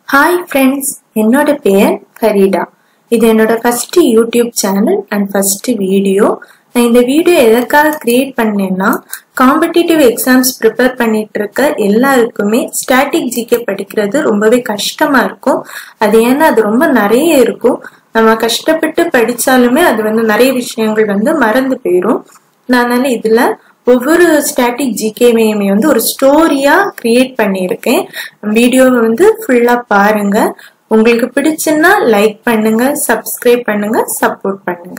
hi friends என்னோட பெயர் ஃபரீடா இது என்னோட first YouTube channel and first video நான் இந்த வீடியோ எதற்காக கிரியேட் பண்ணேன்னா காம்படிட்டிவ் எக்ஸாம்ஸ் ப்ரிப்பேர் பண்ணிட்டு இருக்க எல்லாருக்குமே ஸ்டாட்டிக் ஜிகே படிக்கிறது ரொம்பவே கஷ்டமா இருக்கும் அது ஏன்னா அது ரொம்ப நிறைய இருக்கும் நம்ம கஷ்டப்பட்டு படிச்சாலுமே அது வந்து நிறைய விஷயங்கள் வந்து மறந்து போயிடும் நான் அதனால இதுல ஒவ்வொரு ஸ்டாட்டிக் ஜிகேவையுமே வந்து ஒரு ஸ்டோரியா கிரியேட் பண்ணியிருக்கேன் வீடியோவை வந்து ஃபுல்லா பாருங்க உங்களுக்கு பிடிச்சுன்னா லைக் பண்ணுங்க சப்ஸ்கிரைப் பண்ணுங்க சப்போர்ட் பண்ணுங்க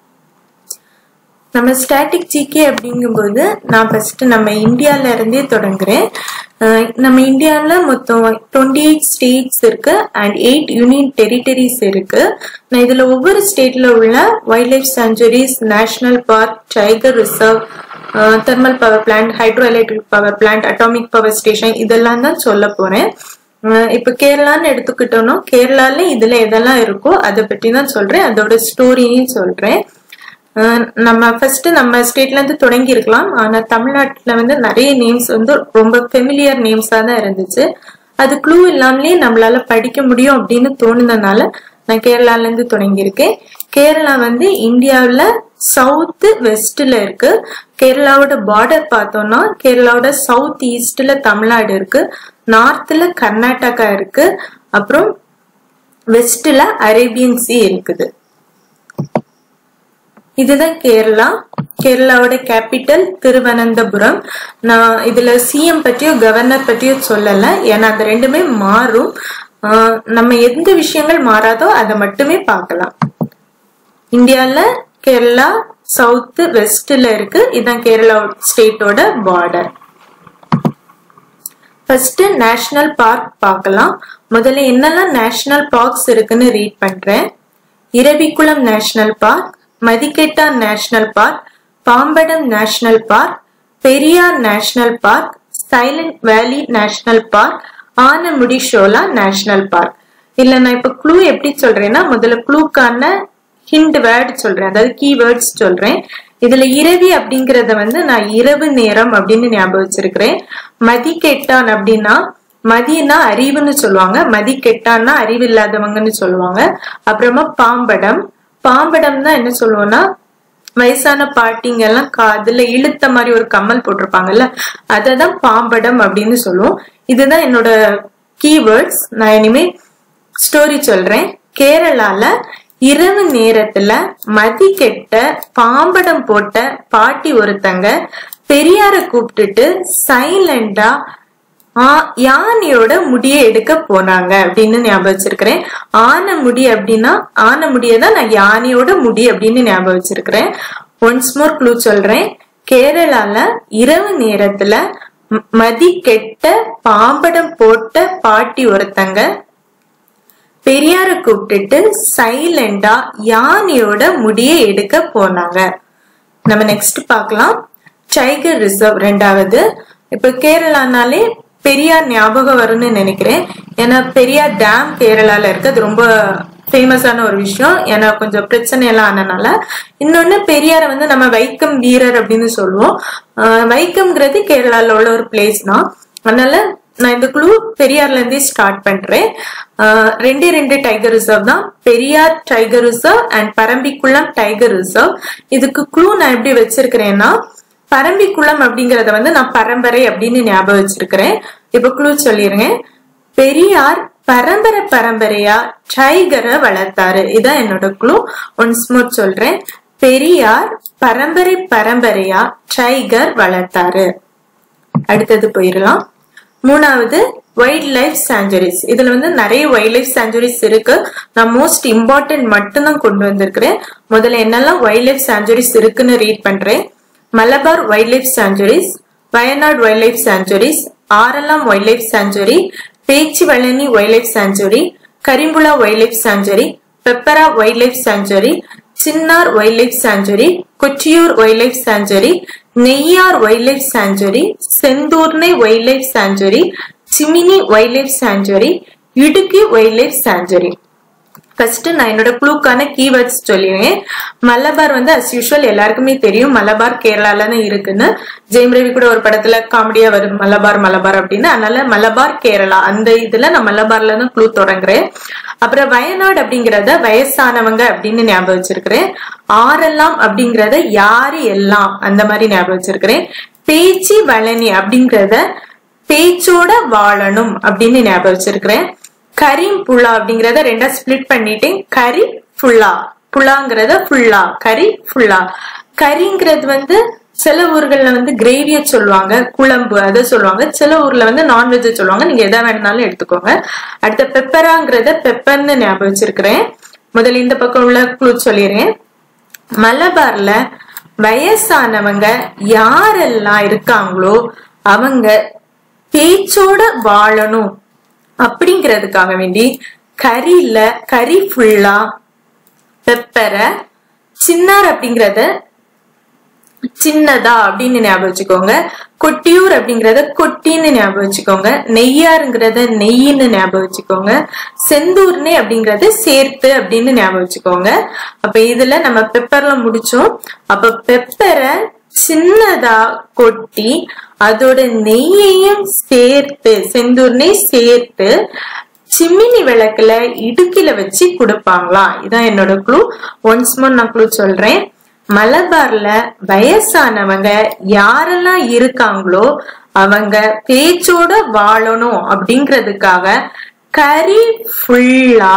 நம்ம ஸ்டாட்டிக் ஜிகே அப்படிங்கும்போது நான் ஃபர்ஸ்ட் நம்ம இந்தியால இருந்தே தொடங்குறேன் அஹ் நம்ம இந்தியால மொத்தம் டுவெண்ட்டி எயிட் ஸ்டேட்ஸ் இருக்கு அண்ட் எயிட் யூனியன் டெரிட்டரிஸ் இருக்கு நான் இதுல ஒவ்வொரு ஸ்டேட்ல உள்ள wildlife sanctuaries national park tiger reserve thermal power plant hydroelectric power plant atomic power station இதெல்லாம் தான் சொல்ல போறேன் அஹ் இப்ப கேரளான்னு எடுத்துக்கிட்டோம்னா கேரளால இதுல எதெல்லாம் இருக்கோ அதை பத்தி தான் சொல்றேன் அதோட ஸ்டோரியும் சொல்றேன் அஹ் நம்ம ஃபர்ஸ்ட் நம்ம ஸ்டேட்ல இருந்து தொடங்கி இருக்கலாம் ஆனா தமிழ்நாட்டுல வந்து நிறைய நேம்ஸ் வந்து ரொம்ப ஃபெமிலியர் நேம்ஸா தான் இருந்துச்சு அது க்ளூ இல்லாமலே நம்மளால படிக்க முடியும் அப்படின்னு தோணுனதுனால நான் கேரளால இருந்து தொடங்கியிருக்கேன் கேரளா வந்து இந்தியாவுல சவுத் வெஸ்ட்ல இருக்கு கேரளாவோட பார்டர் பார்த்தோம்னா கேரளாவோட சவுத் ஈஸ்ட்ல தமிழ்நாடு இருக்கு நார்த்ல கர்நாடகா இருக்கு அப்புறம் வெஸ்ட்ல அரேபியன் சி இருக்குது இதுதான் கேரளா கேரளாவோட கேபிட்டல் திருவனந்தபுரம் நான் இதுல சிஎம் பற்றியோ கவர்னர் பற்றியோ சொல்லல ஏன்னா அது ரெண்டுமே மாறும் ஆஹ் நம்ம எந்த விஷயங்கள் மாறாதோ அதை மட்டுமே பார்க்கலாம் இந்தியால கேரளா சவுத் வெஸ்ட்ல இருக்கு இதுதான் கேரளா ஸ்டேட்டோட பார்டர் ஃபர்ஸ்ட் நேஷனல் பார்க் பார்க்கலாம் முதல்ல என்னெல்லாம் நேஷனல் பார்க்ஸ் இருக்குன்னு ரீட் பண்றேன் Eravikulam national park Mathikettan national park Pambadum national park Periyar national park silent valley national park Anamudi Shola national park இல்ல நான் இப்ப க்ளூ எப்படி சொல்றேன்னா முதல்ல க்ளூக்கான ஹிண்ட் வேர்ட் சொல்றேன் அதாவது கீவேர்ட்ஸ் சொல்றேன் இதுல இரவி அப்படிங்கறத வந்து நான் இரவு நேரம் அப்படின்னு ஞாபகம் வச்சிருக்கிறேன் மதி கெட்டான் அப்படின்னா மதினா அறிவுன்னு சொல்லுவாங்க மதி கெட்டான்னா அறிவு இல்லாதவங்கன்னு சொல்லுவாங்க அப்புறமா பாம்படம் பாம்படம் தான் என்ன சொல்லுவோம்னா வயசான பாட்டிங்க எல்லாம் காதுல இழுத்த மாதிரி ஒரு கம்மல் போட்டிருப்பாங்கல்ல அததான் பாம்படம் அப்படின்னு சொல்லுவோம் இதுதான் என்னோட கீவேர்ட்ஸ் நான் இனிமே ஸ்டோரி சொல்றேன் கேரளால இரவு நேரத்துல மதி கெட்ட பாம்படம் போட்ட பாட்டி ஒருத்தங்க பெரியார கூப்பிட்டுட்டு சைலண்டா யானையோட முடியை எடுக்க போனாங்க அப்படின்னு ஞாபகம் வச்சிருக்கிறேன் ஆன முடி அப்படின்னா ஆன முடியை தான் நான் யானையோட முடி அப்படின்னு ஞாபகம் வச்சிருக்கிறேன் ஒன்ஸ் மோர் க்ளூ சொல்றேன் கேரளால இரவு நேரத்துல மதி கெட்ட பாம்படம் போட்ட பாட்டி ஒருத்தங்க பெரியார கூப்பிட்டுட்டு சைலண்டா யானையோட முடியை எடுக்க போனாங்க நம்ம நெக்ஸ்ட் பார்க்கலாம் டைகர் ரிசர்வ் ரெண்டாவது இப்ப கேரளானாலே பெரியார் ஞாபகம் வரும்னு நினைக்கிறேன் ஏன்னா பெரியார் டேம் கேரளால இருக்கு அது ரொம்ப ஃபேமஸான ஒரு விஷயம் ஏன்னா கொஞ்சம் பிரச்சனை எல்லாம் ஆனனால இன்னொன்னு பெரியார வந்து நம்ம வைக்கம் வீரர் அப்படின்னு சொல்லுவோம் வைக்கம்ங்கிறது கேரளால உள்ள ஒரு பிளேஸ் தான் அதனால நான் இந்த குழு பெரியார்ல இருந்தே ஸ்டார்ட் பண்றேன் ரெண்டே ரெண்டு டைகர் ரிசர்வ் தான் Periyar tiger reserve and Parambikulam tiger reserve இதுக்கு குழு நான் எப்படி வச்சிருக்கிறேன்னா பரம்பிக்குளம் அப்படிங்கறத வந்து நான் பரம்பரை அப்படின்னு ஞாபகம் வச்சிருக்கிறேன் இப்ப குழு சொல்லிருங்க பெரியார் பரம்பரை பரம்பரையா டைகரை வளர்த்தாரு இதான் என்னோட குழு ஒன்ஸ் மோர் சொல்றேன் பெரியார் பரம்பரை பரம்பரையா டைகர் வளர்த்தாரு அடுத்தது போயிடலாம் மூணாவது வைல்ட் லைஃப் சாஞ்சுரிஸ் இதுல வந்து நிறைய வைல்ட் லைஃப் சாஞ்சுரிஸ் இருக்கு நான் மோஸ்ட் இம்பார்ட்டன்ட் மட்டும்தான் கொண்டு வந்திருக்கிறேன் முதல்ல என்னெல்லாம் வைல்ட் லைஃப் சாஞ்சுரிஸ் இருக்குன்னு ரீட் பண்றேன் Malabar wildlife sanctuaries Wayanad wildlife sanctuaries Aralam wildlife sanctuary Peechi Vazhani wildlife sanctuary Karimpuzha wildlife sanctuary Peppara wildlife sanctuary Chinnar wildlife sanctuary Kottiyoor wildlife sanctuary Neyyar wildlife sanctuary Shendurney wildlife sanctuary Chimmony wildlife sanctuary Idukki wildlife sanctuary first நான் என்னோட க்ளூக்கான keywords சொல்லிடுவேன் மலபார் வந்து as usual எல்லாருக்குமே தெரியும் மலபார் கேரளால தான் இருக்குன்னு ஜெயம் ரவி கூட ஒரு படத்துல காமெடியா வரும் மலபார் மலபார் அப்படின்னு அதனால மலபார் கேரளா அந்த இதுல நான் மலபார்ல தான் க்ளூ தொடங்குறேன் அப்புறம் வயநாடு அப்படிங்கறத வயசானவங்க அப்படின்னு ஞாபகம் வச்சிருக்கிறேன் ஆரெல்லாம் அப்படிங்கறத யாரு எல்லாம் அந்த மாதிரி ஞாபகம் வச்சிருக்கிறேன் பேச்சு வளனி அப்படிங்கறத பேச்சோட வாழணும் அப்படின்னு ஞாபகம் வச்சிருக்கிறேன் கரீம் புல்லா அப்படிங்கறத ரெண்டா ஸ்பிளிட் பண்ணிட்டேன் கரி ஃபுல்லா புல்லாங்கிறத ஃபுல்லா கறி ஃபுல்லா கறிங்கிறது வந்து சில ஊர்கள்ல வந்து கிரேவிய சொல்லுவாங்க குழம்பு அதை சொல்லுவாங்க சில ஊர்ல வந்து நான்வெஜ் சொல்லுவாங்க நீங்க எதை வேணாலும் எடுத்துக்கோங்க அடுத்த பெப்பராங்கிறத பெப்பர்னு ஞாபகம் வச்சிருக்கிறேன் முதல்ல இந்த பக்கம் உள்ள குழு சொல்லிடுறேன் மலபார்ல வயசானவங்க யாரெல்லாம் இருக்காங்களோ அவங்க பேச்சோட வாழணும் அப்படிங்கிறதுக்காக வேண்டி கறியில கறி ஃபுல்லா பெப்பரை சின்னார் அப்படிங்கறத சின்னதா அப்படின்னு ஞாபகம் வச்சுக்கோங்க கொட்டியூர் அப்படிங்கறத கொட்டின்னு ஞாபகம் வச்சுக்கோங்க நெய்யாருங்கிறத நெய்யின்னு ஞாபகம் வச்சுக்கோங்க செந்தூர்னே அப்படிங்கறத சேர்த்து அப்படின்னு ஞாபகம் வச்சுக்கோங்க அப்ப இதுல நம்ம பெப்பர்ல முடிச்சோம் அப்ப பெப்பரை சின்னதா கொட்டி அதோட நெய்யையும் சேர்த்து செந்தூர் நெய் சேர்த்து சிம்மினி விளக்குல இடுக்கில வச்சு கொடுப்பாங்களாம் இதான் என்னோட க்ளூ ஒன்ஸ் மோர் நான் க்ளூ சொல்றேன் மலபார்ல வயசானவங்க யாரெல்லாம் இருக்காங்களோ அவங்க பேச்சோட வாழணும் அப்படிங்கிறதுக்காக கறி ஃபுல்லா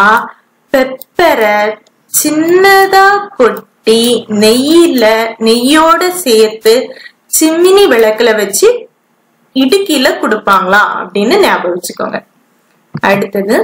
பெப்பரை சின்னதா கொட்டி நெய்யில நெய்யோட சேர்த்து சிம்மினி விளக்குல வச்சு இடுக்கில கொடுப்பாங்களா அப்படின்னு ஞாபகம் வச்சுக்கோங்க அடுத்தது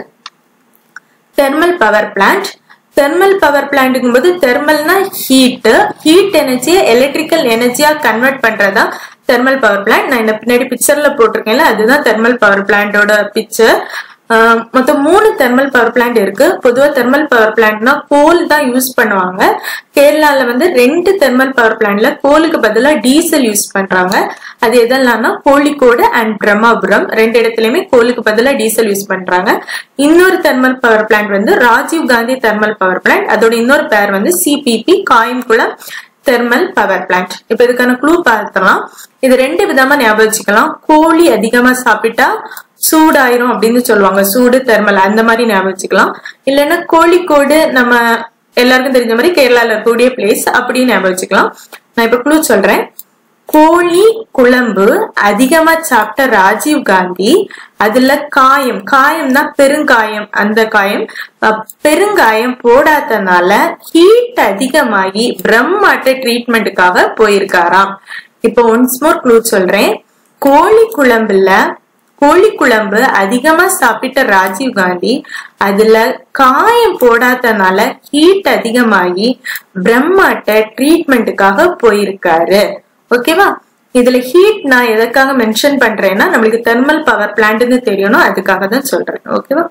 thermal power plant thermal power பிளான்ட்டுங்கும் போது தெர்மல்னா ஹீட் ஹீட் எனர்ஜியை எலக்ட்ரிக்கல் எனர்ஜியா கன்வெர்ட் பண்றதா தெர்மல் பவர் பிளான்ட் நான் இந்த பின்னாடி பிக்சர்ல போட்டிருக்கேன்ல அதுதான் தெர்மல் பவர் பிளான்ட்டோட பிக்சர் மொத்தம் மூணு தெர்மல் பவர் பிளான்ட் இருக்கு பொதுவா தெர்மல் பவர் பிளான்ட்னா கோல் தான் யூஸ் பண்ணுவாங்க கேரளால வந்து ரெண்டு தெர்மல் பவர் பிளான்ட்ல கோலுக்கு பதிலா டீசல் யூஸ் பண்றாங்க அது எதெல்லாம்னா கோழிக்கோடு அண்ட் பிரம்மாபுரம் ரெண்டு இடத்துலயுமே கோலுக்கு பதிலா டீசல் யூஸ் பண்றாங்க இன்னொரு தெர்மல் பவர் பிளான்ட் வந்து Rajiv Gandhi thermal power plant அதோட இன்னொரு பேர் வந்து CBB Kayamkulam thermal power plant இப்ப இதுக்கான க்ளூ பார்த்தலாம் இது ரெண்டு விதமா ஞாபகம் வச்சுக்கலாம் கோழி அதிகமா சாப்பிட்டா சூடாயிரும் அப்படின்னு சொல்லுவாங்க சூடு தெர்மல் அந்த மாதிரி ஞாபகம் வச்சுக்கலாம் இல்லைன்னா கோழிக்கோடு நம்ம எல்லாருக்கும் தெரிஞ்ச மாதிரி கேரளால இருக்கக்கூடிய பிளேஸ் அப்படின்னு ஞாபகம் வச்சுக்கலாம் நான் இப்ப க்ளூ சொல்றேன் கோழி குழம்பு அதிகமா சாப்பிட்ட ராஜீவ் காந்தி அதுல காயம் காயம்னா பெருங்காயம் அந்த காயம் பெருங்காயம் போடாதனால ஹீட் அதிகமாகி பிரம்மாட்ட ட்ரீட்மெண்ட்டுக்காக போயிருக்காராம் இப்போ ஒன்ஸ் மோர் க்ளூ சொல்றேன் கோழி குழம்புல கோழி குழம்பு அதிகமா சாப்பிட்ட ராஜீவ் காந்தி அதுல காயம் போடாதனால ஹீட் அதிகமாகி பிரம்மாட்ட ட்ரீட்மெண்ட்டுக்காக போயிருக்காரு ஓகேவா இதுல ஹீட் நான் எதற்காக மென்ஷன் பண்றேன்னா நம்மளுக்கு தெர்மல் பவர் பிளான்ட்னு தெரியணும் அதுக்காக தான் சொல்றேன் ஓகேவா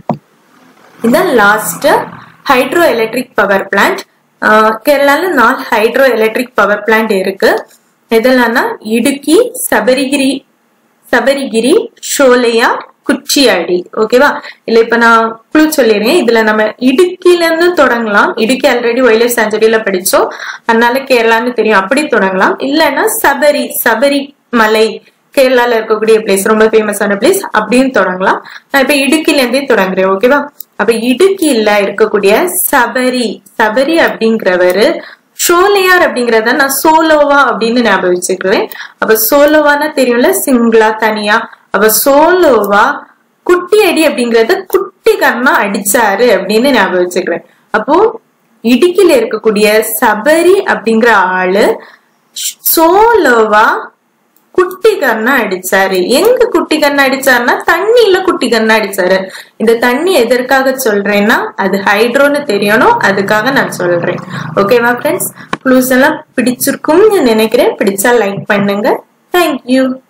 இதான் last hydroelectric power plant கேரளால நாலு ஹைட்ரோ எலக்ட்ரிக் பவர் பிளான்ட் இருக்கு எதெல்லாம்னா இடுக்கி சபரிகிரி சபரிகிரி ஷோலையா குச்சியாடி ஓகேவா இல்ல இப்ப நான் குழு சொல்லிடுறேன் இதுல நம்ம இடுக்கில இருந்து தொடங்கலாம் இடுக்கி ஆல்ரெடி ஒயிலர் சாஞ்சடியில படிச்சோம் அதனால கேரளான்னு தெரியும் அப்படி தொடங்கலாம் இல்லைன்னா சபரி சபரி மலை கேரளால இருக்கக்கூடிய பிளேஸ் ரொம்ப ஃபேமஸான பிளேஸ் அப்படின்னு தொடங்கலாம் நான் இப்ப இடுக்கில இருந்தே தொடங்குறேன் ஓகேவா அப்ப இடுக்கில இருக்கக்கூடிய சபரி சபரி அப்படிங்கிறவரு ஷோலையார் அப்படிங்கறத நான் சோலோவா அப்படின்னு ஞாபகம் வச்சுக்கிறேன் அப்ப சோலோவானா தெரியும்ல சிங்கிளா தனியா அப்ப சோலோவா குட்டி அடி அப்படிங்கறத குட்டி கர்ணா அடிச்சாரு அப்படின்னு ஞாபகம் வச்சுக்கிறேன் அப்போ இடுக்கில இருக்கக்கூடிய சபரி அப்படிங்கிற ஆளு சோலோவா குட்டி கண்ணா அடிச்சாரு எங்க குட்டி கண்ணா அடிச்சாருன்னா தண்ணியில குட்டி கண்ணா அடிச்சாரு இந்த தண்ணி எதற்காக சொல்றேன்னா அது ஹைட்ரோன்னு தெரியணும் அதுக்காக நான் சொல்றேன் ஓகேவா ஃப்ரெண்ட்ஸ் க்ளூஸ் எல்லாம் பிடிச்சிருக்கும்னு நினைக்கிறேன் பிடிச்சா லைக் பண்ணுங்க தேங்க்யூ